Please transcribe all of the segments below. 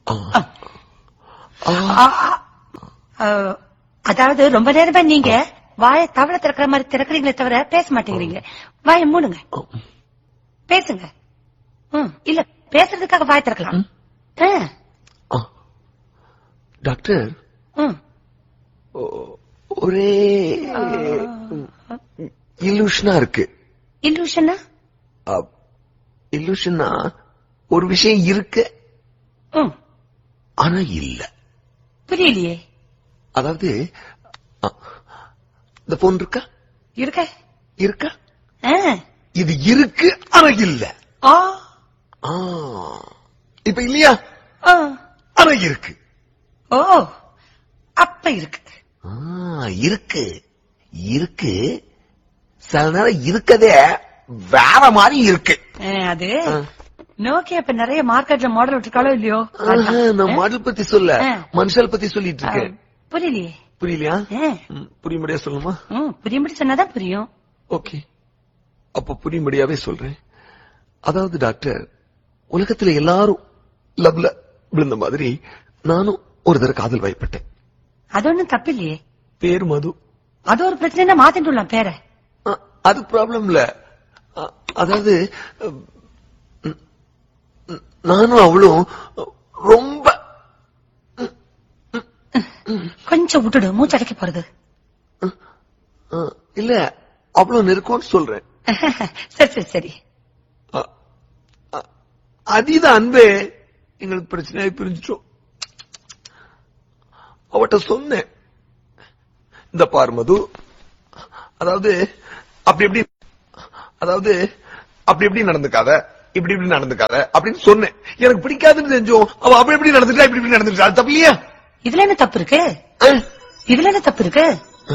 ஆ, ஆ, ஆ, அதாவது ரொம்ப நேரமா நீங்க வாயை தவள திறக்கிற மாதிரி திறக்கிறீங்களே தவிர பேச மாட்டேங்கிறீங்க வாயை மூடுங்க பேசுங்க ம், இல்ல பேசுறதுக்காக வாய் திறக்கலாம் ஆ, ஆ. டாக்டர் ம். ஒ- ஒரே இல்லூஷனா இருக்கு இல்லூஷனா இல்லூஷனா ஒரு விஷயம் இருக்கு ம், ஆனா இல்ல புரியலையே அதாவது ஆ, இந்த போன் இருக்கா இருக்க இருக்கா ஆ, இது இருக்கு ஆனா இல்ல ஆ, ஆ. இப்ப இல்லையா ஆ. ஆனா இருக்கு ஓ அப்ப இருக்கு ஆ, இருக்கு இருக்கு சில நேரம் இருக்கதே வேற மாதிரி இருக்கு ஆ, அது ஆ. நோக்கியா இப்ப நிறைய மார்க்கெட்ல மாடல் விட்டுருக்காளோ இல்லையோ ஆஹா, நான் மாடல் பத்தி சொல்ல ஆ. மனுஷால் பத்தி சொல்லிட்டு ஆ, இருக்கேன் புரியலையே புரியலையா ஆ, ம், புரியும்படியா சொல்லுமா ம், புரியும்படி சொன்னாதான் புரியும் ஓகே அப்ப புரியும்படியாவே சொல்றேன் அதாவது டாக்டர் உலகத்துல எல்லாரும் லவ்ல விழுந்த மாதிரி நானும் ஒரு தடவை காதல் வயப்பட்டேன் அது ஒண்ணும் தப்பு இல்லையே பேர் மது அது ஒரு பிரச்சனை மாத்திட்டு விடலாம் பேரை ஆ, அது ப்ராப்ளம் இல்ல ஆ, அதாவது ம், ம், நானும் அவளும் ரொம்ப கொஞ்சம் விட்டுடு மூச்சடைக்க போறது ஆ, இல்ல அவ்வளவு நெருக்கம்னு சொல்றேன் சரி சரி சரி ஆ, ஆ, அதீத அன்பே எங்களுக்கு பிரச்சனையாய் பிரிஞ்சிட்டோம் அவட்ட சொன்னேன் இந்த பார் மது அதாவது அப்படி எப்படி அதாவது அப்படி எப்படி நடந்துக்காத இப்படி இப்படி நடந்துக்காத அப்படின்னு சொன்னேன் எனக்கு பிடிக்காதுன்னு செஞ்சோம் அவ அப்படி எப்படி நடந்துட்டா இப்படி இப்படி நடந்துட்டா அது தப்பு இல்லையா இதுல என்ன தப்பு இருக்கு ஆ? இதுல என்ன தப்பு இருக்கு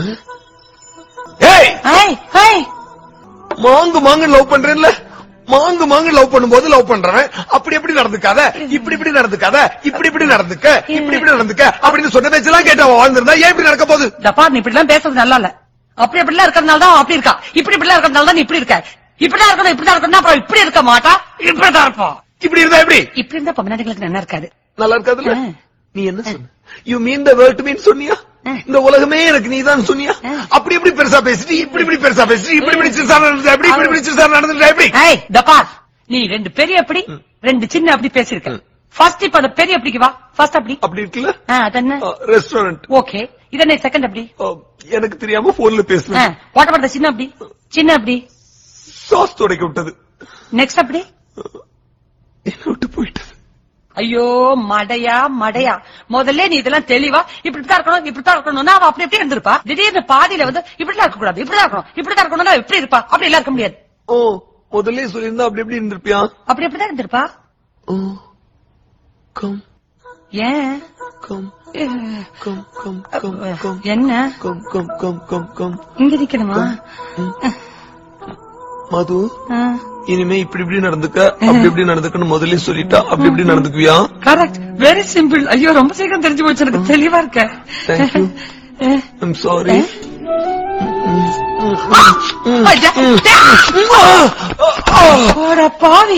ஏய் ஐய், ஐய். மாங்கு மாங்கு லவ் பண்றேன்ல மாங்கு மாங்கு லவ் பண்ணும்போது லவ் பண்றவன் அப்படி எப்படி நடந்துக்காத இப்படி இப்படி நடந்துக்காத இப்படி இப்படி நடந்துக்க இப்படி இப்படி நடந்துக்க அப்படின்னு சொன்ன பேச்செல்லாம் கேட்டு அவன் வாழ்ந்திருந்தா ஏன் இப்படி நடக்க போகுது தப்பா நீ இப்படி எல்லாம் பேசுறது நல்லா இல்ல அப்படி இப்படி இருக்கிறதுனால தான் அவன் அப்படி இருக்கா இப்படி இப்படி இருக்கிறதுனால தான் நீ இப்படி இருக்க இப்படிதான் இருக்கணும் இப்படிதான் இருக்கணும் அப்புறம் இப்படி இருக்க மாட்டா இப்படிதான் இருப்போம் இப்படி இருந்தா எப்படி இப்படி இருந்தா பொம்மநாட்டிகளுக்கு நல்லா இருக்காது நல்லா இருக்காதுல்ல ஆ. நீ என்ன சொன்ன யூ மீன் த வேர்ல்ட் மீன் சொன்னியா ஆ. இந்த உலகமே எனக்கு நீதான் சொன்னியா ஆ. அப்படி இப்படி பெருசா பேசிட்டு இப்படி இப்படி பெருசா பேசிட்டு இப்படி இப்படி சிறுசா நடந்துட்டா எப்படி இப்படி இப்படி சிறுசா நடந்துட்டா எப்படி ஏய் தப்பா நீ ரெண்டு பெரிய அப்படி ரெண்டு சின்ன அப்படி பேசிருக்க ஃபர்ஸ்ட் இப்ப அந்த பெரிய அப்படிக்கு வா ஃபர்ஸ்ட் அப்படி அப்படி இருக்குல்ல ஆ, அது என்ன ரெஸ்டாரண்ட் ஓகே இது என்ன செகண்ட் அப்படி எனக்கு தெரியாம போன்ல பேசுனேன் வாட் அபவுட் சின்ன அப்படி சின்ன அப்படி சாஸ் துடைக்க விட்டது நெக்ஸ்ட் அப்படி என்ன விட்டு போயிட்டது ஐயோ மடையா மடையா முதல்ல நீ இதெல்லாம் தெளிவா இப்படித்தான் இருக்கணும் இப்படித்தான் இருக்கணும்னா அவ அப்படி எப்படி இருந்திருப்பா திடீர்னு பாதியில வந்து இப்படிலாம் இருக்க கூடாது இப்படிதான் இருக்கணும் இப்படிதான் இருக்கணும்னா எப்படி இருப்பா அப்படி எல்லாம் இருக்க முடியாது ஓ முதல்ல சொல்லியிருந்தா அப்படி எப்படி இருந்திருப்பியா அப்படி எப்படிதான் இருந்திருப்பா ஓ கம் ஏன் come ah, come come come come என்ன come come come come come இங்க நிக்கணுமா மது அஹ், இனிமே இப்படி இப்படி நடந்துக்க அப்படி இப்படி நடந்துக்கன்னு முதல்ல சொல்லிட்டா அப்படி இப்படி நடந்துக்குவியா கரெக்ட் வெரி சிம்பிள் ஐயோ ரொம்ப சீக்கிரம் தெரிஞ்சு போச்சு எனக்கு தெளிவா இருக்க Thank you. Ah, I'm sorry ஐயா, போடா பாவி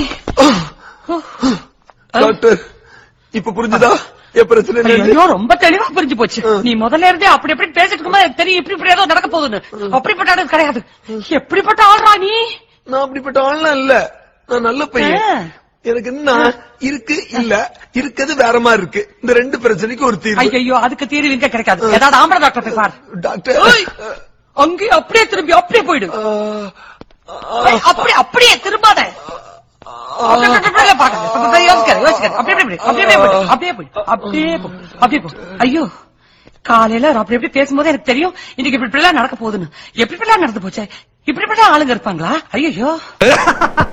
டாக்டர் இப்ப புரிஞ்சுதா என் பிரச்சனை என்னன்னு? ஐயோ ரொம்ப தெளிவா புரிஞ்சு போச்சு நீ முதல்ல இருந்தே அப்படி எப்படி பேசிட்டு இருக்கும்போது எனக்கு தெரியும் இப்படி இப்படி ஏதோ நடக்க போகுதுன்னு அப்படிப்பட்ட ஆளு கிடையாது எப்படிப்பட்ட ஆள்றா நீ நான் அப்படிப்பட்ட ஆள்லாம் இல்ல நான் நல்ல பையன் ஆ. எனக்கு என்ன இருக்கு இல்ல இருக்குது வேற மாதிரி இருக்கு இந்த ரெண்டு பிரச்சனைக்கு ஒரு தீர்வு ஐயோ அதுக்கு தீர்வு இங்க கிடைக்காது ஏதாவது ஆம்பளை டாக்டர் போய் பாரு டாக்டர் ஏய், அங்கேயே அப்படியே திரும்பி அப்படியே போயிடு ஆ, ஏய், அப்படியே அப்படியே திரும்பாத அப்படியே, அப்படியே, அப்படியே பார்க்காத. அப்படியே யோசிக்காத, யோசிக்காத. அப்படியே, அப்படியே, அப்படியே, அப்படியே போயிடு, அப்படியே போயிடு, அப்படியே போ, அப்படியே போ. ஐயோ காலையில அவர் அப்படி எப்படி பேசும்போது எனக்கு தெரியும் இன்னைக்கு இப்படி இப்படி எல்லாம் நடக்க போகுதுன்னு எப்படி இப்படி எல்லாம் நடந்து போச்சே இப்படி இப்படி எல்லாம் ஆளுங்க இருப்பாங்களா ஐயோ